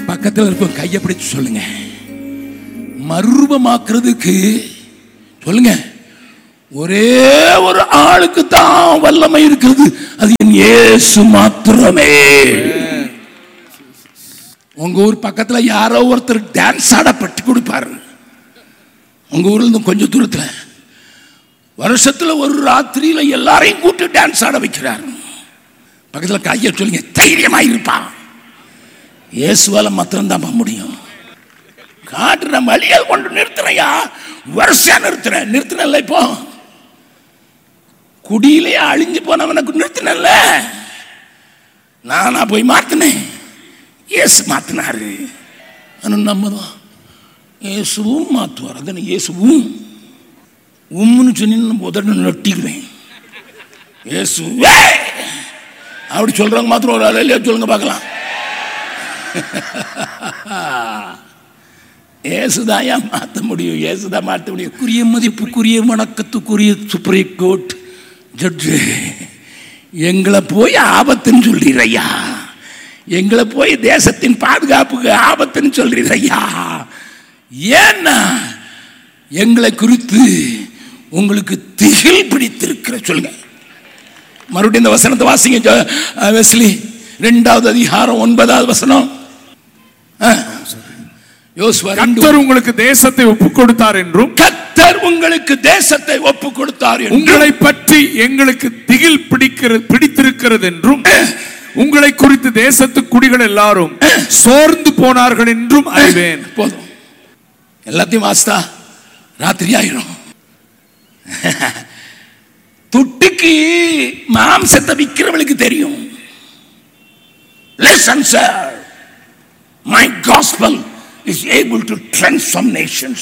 பக்கத்தில் இருப்ப கையை பிடிச்சு சொல்லுங்க மறுரூபமாக்குறதுக்கு சொல்லுங்க ஒரே ஒரு ஆளுக்கு தான் வல்லமை இருக்குது அது என் இயேசு மாத்திரமே உங்க ஊர் பக்கத்துல யாரோ ஒருத்தர் டான்ஸ் ஆட பட்டி கொடுப்பாரு உங்க ஊர்ல இருந்து கொஞ்சம் தூரத்துல வருஷத்துல ஒரு ராத்திரியில எல்லாரையும் கூட்டு டான்ஸ் ஆட வைக்கிறார் பக்கத்துல கையை சொல்லுங்க தைரியமா இருப்பான் இயேசுவால மாத்திரம் தான் முடியும் காட்டுற வழியை கொண்டு நிறுத்துறையா வருஷா நிறுத்துறேன் நிறுத்தினல்ல இப்போ குடியிலேயே அழிஞ்சு போனவனுக்கு நிறுத்தினல்ல நானா போய் மாத்தினேன் இயேசு மாத்தினாரு ஆனா நம்ம தான் இயேசுவும் மாத்துவார் அதான இயேசுவும் உம்முன்னு சொன்னீங்கன்னா உதடு நொட்டிக்குவேன் இயேசுவே அப்படி சொல்றவங்க மாத்திரம் ஒரு அலையில சொல்லுங்க பார்க்கலாம் இயேசுதான் ஏன் மாற்ற முடியும் இயேசுதான் மாற்ற முடியும் குறிய மதிப்புக்குரிய வணக்கத்துக்குரிய சுப்ரீம் கோர்ட் ஜட்ஜு எங்களை போய் ஆபத்துன்னு சொல்றீரையா எங்களை போய் தேசத்தின் பாதுகாப்புக்கு ஆபத்துன்னு சொல்றீரையா ஏன்னா எங்களை குறித்து உங்களுக்கு திகில் பிடித்திருக்கிற சொல்லுங்க மறுபடியும் இந்த வசனத்தை வாசிங்க ஜோ- அஹ் வெஸ்லி ரெண்டாவது அதிகாரம் ஒன்பதாவது வசனம் அஹ். யோசுவா ரெண்டு கர்த்தர் உங்களுக்கு தேசத்தை ஒப்புக் கொடுத்தார் என்றும் கத்தர் உங்களுக்கு தேசத்தை ஒப்பு கொடுத்தார் என்றும் உங்களை பற்றி எங்களுக்கு திகில் பிடிக்கிறது பிடித்திருக்கிறது என்றும் உங்களை குறித்து தேசத்து குடிகள் எல்லாரும் சோர்ந்து போனார்கள் என்றும் அறிவேன் போதும் எல்லாத்தையும் வாஸ்தா ராத்திரி ஆயிரும் துட்டுக்கு மாம்சத்தை விற்கிறவளுக்கு தெரியும் Listen, sir. My gospel is able to transform nations.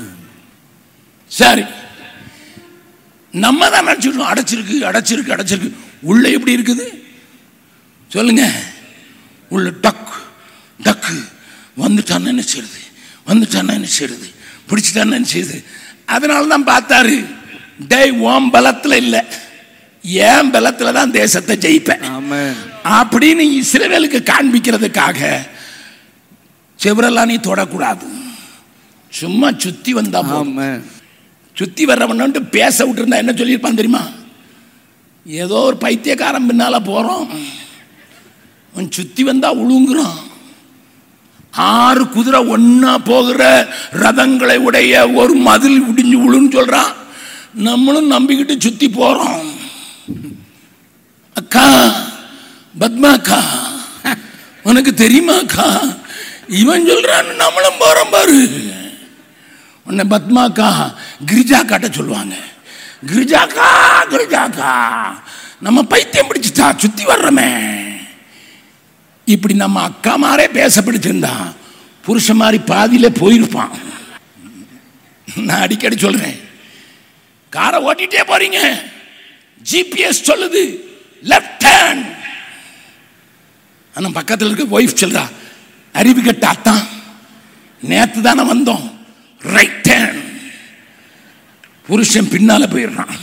சரி நம்ம தான் நினச்சிருக்கோம் அடைச்சிருக்கு அடைச்சிருக்கு அடைச்சிருக்கு உள்ள எப்படி இருக்குது சொல்லுங்க உள்ள டக் டக்கு வந்துட்டான்னு என்ன செய்யுது வந்துட்டான்னு என்ன செய்யுது பிடிச்சிட்டான்னு என்ன செய்யுது அதனால தான் பார்த்தாரு டேய் ஓம் பலத்தில் இல்லை ஏன் பலத்தில் தான் தேசத்தை ஜெயிப்பேன் அப்படின்னு இஸ்ரவேலுக்கு காண்பிக்கிறதுக்காக செவரெல்லாம் நீ தொடக்கூடாது சும்மா சுத்தி வந்தா போதும். சுத்தி வர்றவன்ட்டு பேச விட்டுருந்தா என்ன சொல்லியிருப்பான் தெரியுமா ஏதோ ஒரு பைத்தியக்காரன் பின்னால போறோம் அவன் சுத்தி வந்தா உழுங்குறான் ஆறு குதிரை ஒண்ணா போகிற ரதங்களை உடைய ஒரு மதில் இடிஞ்சு விழுன்னு சொல்றான் நம்மளும் நம்பிக்கிட்டு சுத்தி போறோம் அக்கா பத்மா அக்கா உனக்கு தெரியுமா அக்கா இவன் சொல்றான் நம்மளும் போறோம் பாரு உன்னை பத்மாக்கா கிரிஜா காட்ட சொல்லுவாங்க கிரிஜாக்கா கிரிஜாக்கா நம்ம பைத்தியம் பிடிச்சிட்டா சுத்தி வர்றமே இப்படி நம்ம அக்கா மாரே பேச பிடிச்சிருந்தா புருஷன் மாதிரி பாதியில போயிருப்பான் நான் அடிக்கடி சொல்றேன் காரை ஓட்டிட்டே போறீங்க ஜிபிஎஸ் சொல்லுது லெஃப்ட் ஹேண்ட் ஆனா பக்கத்தில் இருக்க ஒய்ஃப் சொல்றா அறிவு கட்ட அத்தான் நேத்து தானே வந்தோம் ரைட் ஹேண்ட் புருஷன் பின்னால போயிடுறான்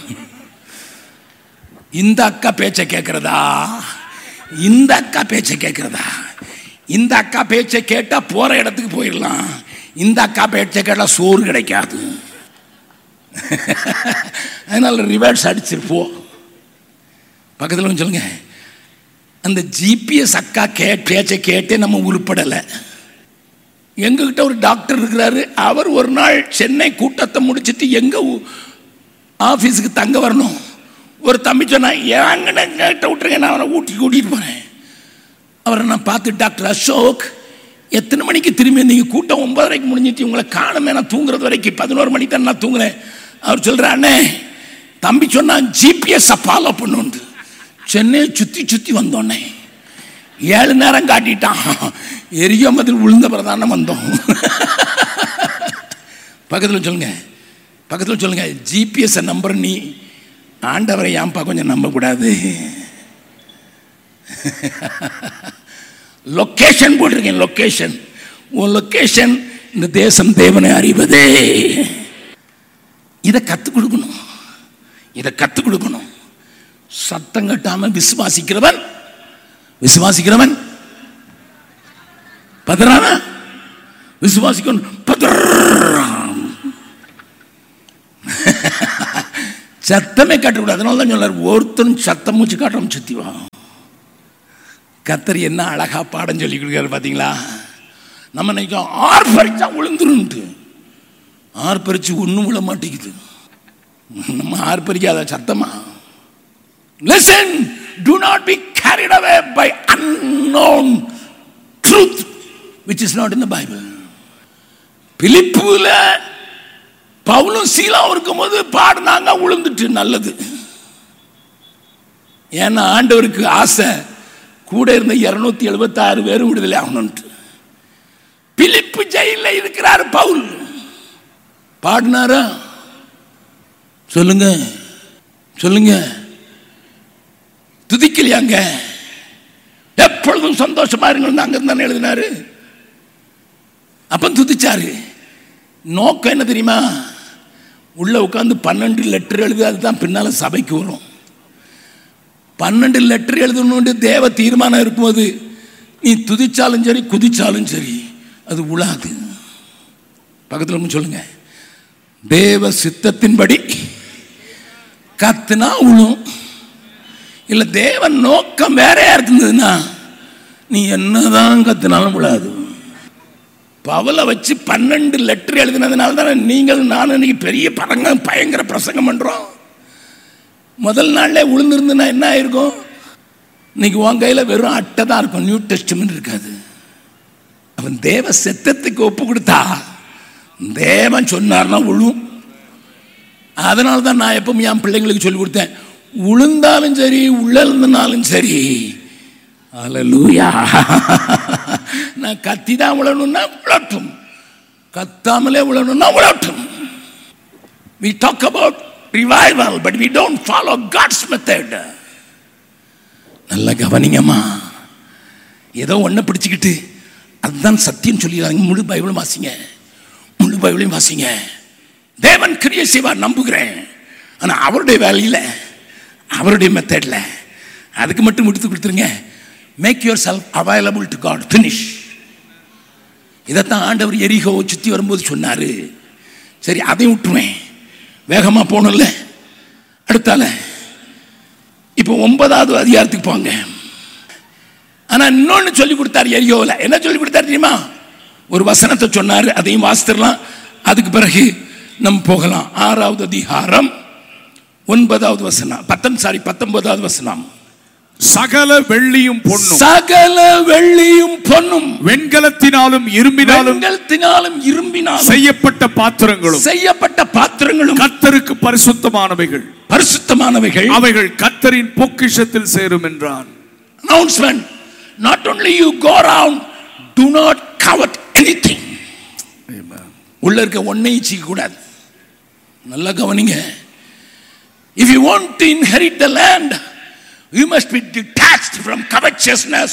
இந்த அக்கா பேச்சை கேட்கிறதா இந்த அக்கா பேச்சை கேட்கிறதா இந்த அக்கா பேச்சை கேட்டா போற இடத்துக்கு போயிடலாம் இந்த அக்கா பேச்சை கேட்டா சோறு கிடைக்காது அதனால ரிவர்ஸ் அடிச்சிருப்போ பக்கத்தில் வந்து சொல்லுங்க அந்த ஜிபிஎஸ் அக்கா கே பேச்சை கேட்டே நம்ம உருப்படலை எங்ககிட்ட ஒரு டாக்டர் இருக்கிறாரு அவர் ஒரு நாள் சென்னை கூட்டத்தை முடிச்சிட்டு எங்க ஊ- ஆபீஸுக்கு தங்க வரணும் ஒரு தம்பி சொன்னா ஏங்கன்னு கேட்ட விட்டுருங்க நான் அவனை ஊட்டி கூட்டிட்டு போறேன் அவரை நான் பார்த்து டாக்டர் அசோக் எத்தனை மணிக்கு திரும்பி வந்தீங்க கூட்டம் ஒன்பதரைக்கு முடிஞ்சிட்டு உங்களை காணுமே நான் தூங்குறது வரைக்கும் பதினோரு மணிக்கு தான் நான் தூங்குறேன் அவர் சொல்றார் அண்ணே தம்பி சொன்னான் ஜிபிஎஸ் ஃபாலோ பண்ணுண்டு சென்னையை சுத்தி சுத்தி வந்தோன்னே ஏழு நேரம் காட்டிட்டான் எரியாமத்தில் விழுந்த பிரதான வந்தோம் பக்கத்தில் சொல்லுங்க பக்கத்தில் சொல்லுங்க ஜிபிஎஸ் நம்பர் நீ ஆண்டவரை ஏன்பா கொஞ்சம் நம்பக்கூடாது லொக்கேஷன் போட்டிருக்கேன் லொக்கேஷன் உன் லொக்கேஷன் இந்த தேசம் தேவனை அறிவதே இதை கற்றுக் கொடுக்கணும் இதை கற்றுக் கொடுக்கணும் சத்தம் கட்டாம விசுவாசிக்கிறவன் விசுவாசிக்கிறவன் பதறானா விசுவாசிக்கணும் பதறான் சத்தமே காட்டக்கூடாது அதனால தான் சொல்லார் ஒருத்தரும் சத்தம் மூச்சு காட்டாம சுத்திவா கத்தர் என்ன அழகா பாடம் சொல்லி கொடுக்குறாரு பார்த்தீங்களா நம்ம நினைக்கிறோம் ஆர்ப்பரிச்சா விழுந்துருன்ட்டு ஆர்ப்பரிச்சு ஒன்றும் விழ மாட்டேங்குது நம்ம ஆர்ப்பரிக்காத சத்தமா listen to not be carried away by unknown truth which is not in the Bible பிலிப்புல பவுலும் சீலாவும் இருக்கும்போது பாடினாங்க உளுந்துட்டு நல்லது ஏன்னா ஆண்டவருக்கு ஆசை கூட இருந்த இருநூத்தி எழுபத்தாறு பேரும் விடுதலை ஆகணும்ட்டு பிலிப்பு ஜெயில இருக்கிறார் பவுல் பாடினாரா சொல்லுங்க சொல்லுங்க துதிக்கலையாங்க எப்பொழுதும் சந்தோஷமா இருங்க அங்க இருந்தானே எழுதினாரு அப்ப துதிச்சாரு நோக்கம் என்ன தெரியுமா உள்ள உட்காந்து பன்னெண்டு லெட்டர் எழுது அதுதான் பின்னால சபைக்கு வரும் பன்னெண்டு லெட்டர் எழுதணும்னு தேவ தீர்மானம் இருக்கும்போது நீ துதிச்சாலும் சரி குதிச்சாலும் சரி அது உழாது பக்கத்தில் ஒன்று சொல்லுங்க தேவ சித்தத்தின்படி கத்துனா உழும் இல்லை தேவ நோக்கம் வேறையா இருந்ததுன்னா நீ என்னதான் கத்துனாலும் விழாது பவலை வச்சு பன்னெண்டு லெட்டர் எழுதினதுனால தானே நீங்கள் நானும் இன்னைக்கு பெரிய பரங்க பயங்கர பிரசங்கம் பண்ணுறோம் முதல் நாள்ல விழுந்திருந்துன்னா என்ன ஆயிருக்கும் இன்னைக்கு உன் கையில் வெறும் அட்டை தான் இருக்கும் நியூ டெஸ்ட்மெண்ட் இருக்காது அவன் தேவ செத்தத்துக்கு ஒப்பு கொடுத்தா தேவன் சொன்னார்னா விழும் அதனால தான் நான் எப்பவும் என் பிள்ளைங்களுக்கு சொல்லி கொடுத்தேன் உளுந்தாலும் சரி உள்ளனாலும் சரி அல்லூயா நான் கத்தி தான் விழணும்னா விழட்டும் கத்தாமலே விழணும்னா விழட்டும் we talk about revival but we don't follow god's method நல்ல கவனிங்கம்மா ஏதோ ஒன்றை பிடிச்சிக்கிட்டு அதுதான் சத்தியம் சொல்லிடுறாங்க முழு பைபிளும் வாசிங்க முழு பைபிளையும் வாசிங்க தேவன் கிரியை செய்வார் நம்புகிறேன் ஆனால் அவருடைய வேலையில் அவருடைய மெத்தடில் அதுக்கு மட்டும் முடித்து கொடுத்துருங்க make yourself available to God finish இதைத்தான் ஆண்டவர் எரிகோவை சுற்றி வரும்போது சொன்னார் சரி அதையும் விட்டுருவேன் வேகமாக போகணும்ல அடுத்தால இப்போ ஒன்பதாவது அதிகாரத்துக்கு போங்க ஆனால் இன்னொன்று சொல்லி கொடுத்தார் எரியோவில் என்ன சொல்லி கொடுத்தார் தெரியுமா ஒரு வசனத்தை சொன்னார் அதையும் வாசித்திரலாம் அதுக்கு பிறகு நம்ம போகலாம் ஆறாவது அதிகாரம் ஒன்பதாவது வசனம் பத்தம் சாரி பத்தொன்பதாவது வசனம் சகல வெள்ளியும் பொன்னும் சகல வெள்ளியும் பொன்னும் வெண்கலத்தினாலும் இரும்பினாலும் வெண்கலத்தினாலும் இரும்பினாலும் செய்யப்பட்ட பாத்திரங்களும் செய்யப்பட்ட பாத்திரங்களும் கத்தருக்கு பரிசுத்தமானவைகள் பரிசுத்தமானவைகள் அவைகள் கத்தரின் பொக்கிஷத்தில் சேரும் என்றான் announcement not only you go around do not covet anything உள்ள இருக்க ஒன்னையும் சீக்க கூடாது நல்லா கவனிங்க if you want to inherit the land you must be detached from covetousness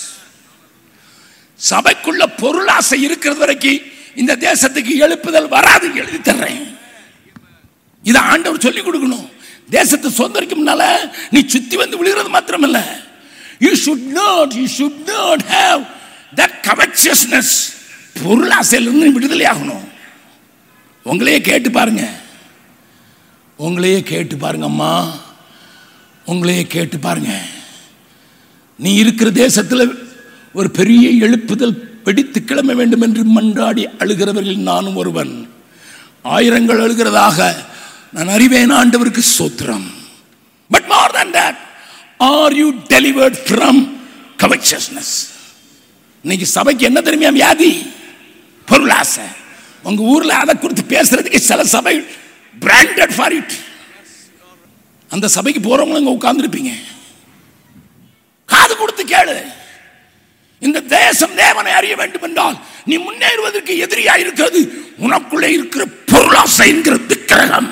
சபைக்குள்ள பொருளாசை இருக்கிறது வரைக்கும் இந்த தேசத்துக்கு எழுப்புதல் வராது எழுதி தர்றேன் இதை ஆண்டவர் சொல்லி கொடுக்கணும் தேசத்தை சொந்தரிக்கும்னால நீ சுத்தி வந்து விழுகிறது மாத்திரமல்ல you should not you should not have that covetousness பொருளாசையிலிருந்து நீ விடுதலை ஆகணும் உங்களையே கேட்டு பாருங்க உங்களையே கேட்டு பாருங்க அம்மா உங்களையே கேட்டு பாருங்க நீ இருக்கிற தேசத்தில் ஒரு பெரிய எழுப்புதல் வெடித்து கிளம்ப வேண்டும் என்று மன்றாடி அழுகிறவர்கள் நானும் ஒருவன் ஆயிரங்கள் அழுகிறதாக நான் அறிவேன் ஆண்டவருக்கு சோத்திரம் but more than that are you delivered from covetousness இன்னைக்கு சபைக்கு என்ன தெரியுமா வியாதி பொருளாசை உங்க ஊர்ல அதை குறித்து பேசுறதுக்கு சில சபை பிராண்டட் ஃபார் இட் அந்த சபைக்கு போறவங்க இங்க உட்கார்ந்துருப்பீங்க காது கொடுத்து கேளு இந்த தேசம் தேவனை அறிய வேண்டும் என்றால் நீ முன்னேறுவதற்கு எதிரியா இருக்கிறது உனக்குள்ளே இருக்கிற பொருளாசை என்கிற விக்கிரகம்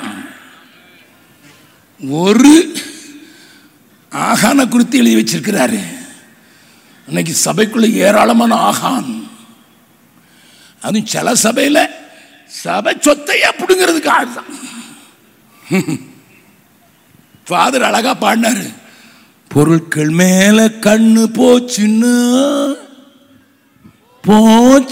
ஒரு ஆகான குறித்து எழுதி வச்சிருக்கிறாரு இன்னைக்கு சபைக்குள்ள ஏராளமான ஆகான் அதுவும் சில சபையில சபை சொத்தையே பிடுங்கிறதுக்கு ஆள்தான் ஃபாதர் அழகா பாடினாரு பொருட்கள் மேல கண்ணு போச்சுன்னா போச்சு